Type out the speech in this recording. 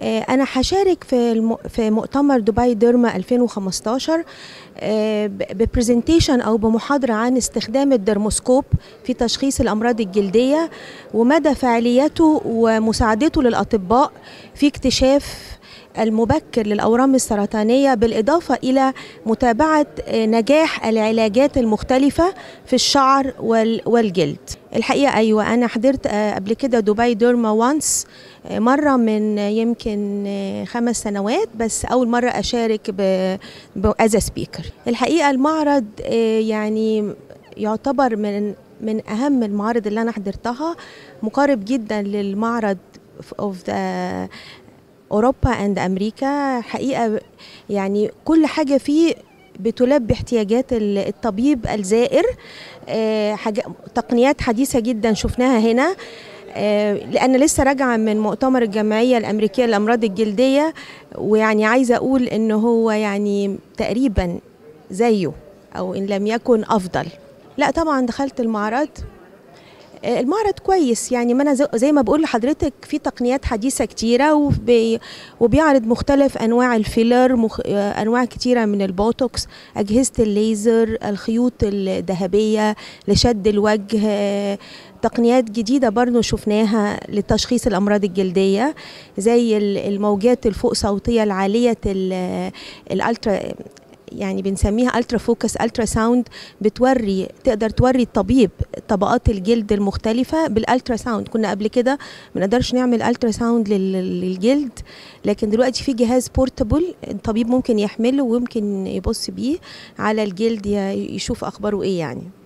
آه، أنا هشارك في الم... في مؤتمر دبي ديرما 2015 ببرزنتيشن أو بمحاضرة عن استخدام الدرموسكوب في تشخيص الأمراض الجلدية ومدى فعاليته ومساعدته للأطباء في اكتشاف المبكر للأورام السرطانية بالإضافة إلى متابعة نجاح العلاجات المختلفة في الشعر وال- والجلد الحقيقة أيوة أنا حضرت آه، قبل كده دبي ديرما وانس مرة من يمكن آه، خمس سنوات بس أول مرة أشارك ب as a speaker الحقيقة المعرض آه، يعني يعتبر من من أهم المعارض اللي أنا حضرتها مقارب جدا للمعرض of the اوروبا اند امريكا حقيقه يعني كل حاجه فيه بتلبي احتياجات ال- الطبيب الزائر آه، حاجة تقنيات حديثه جدا شفناها هنا آه، لان لسه راجعه من مؤتمر الجمعيه الامريكيه للامراض الجلديه ويعني عايزه اقول ان هو يعني تقريبا زيه او ان لم يكن افضل لا طبعا دخلت المعرض آه، المعرض كويس يعني ما انا زي- زي ما بقول لحضرتك في تقنيات حديثه كتيره وبي وبيعرض مختلف انواع الفيلر مخ... آه، انواع كتيره من البوتوكس اجهزه الليزر الخيوط الذهبيه لشد الوجه آه، تقنيات جديده برضو شفناها لتشخيص الامراض الجلديه زي ال- الموجات الفوق صوتيه العاليه ال- الالترا يعني بنسميها الترا فوكس الترا ساوند بتوري تقدر توري الطبيب طبقات الجلد المختلفه بالالترا ساوند كنا قبل كده ما نقدرش نعمل الترا ساوند لل- للجلد لكن دلوقتي في جهاز بورتابل الطبيب ممكن يحمله ويمكن يبص بيه على الجلد ي- يشوف اخباره ايه يعني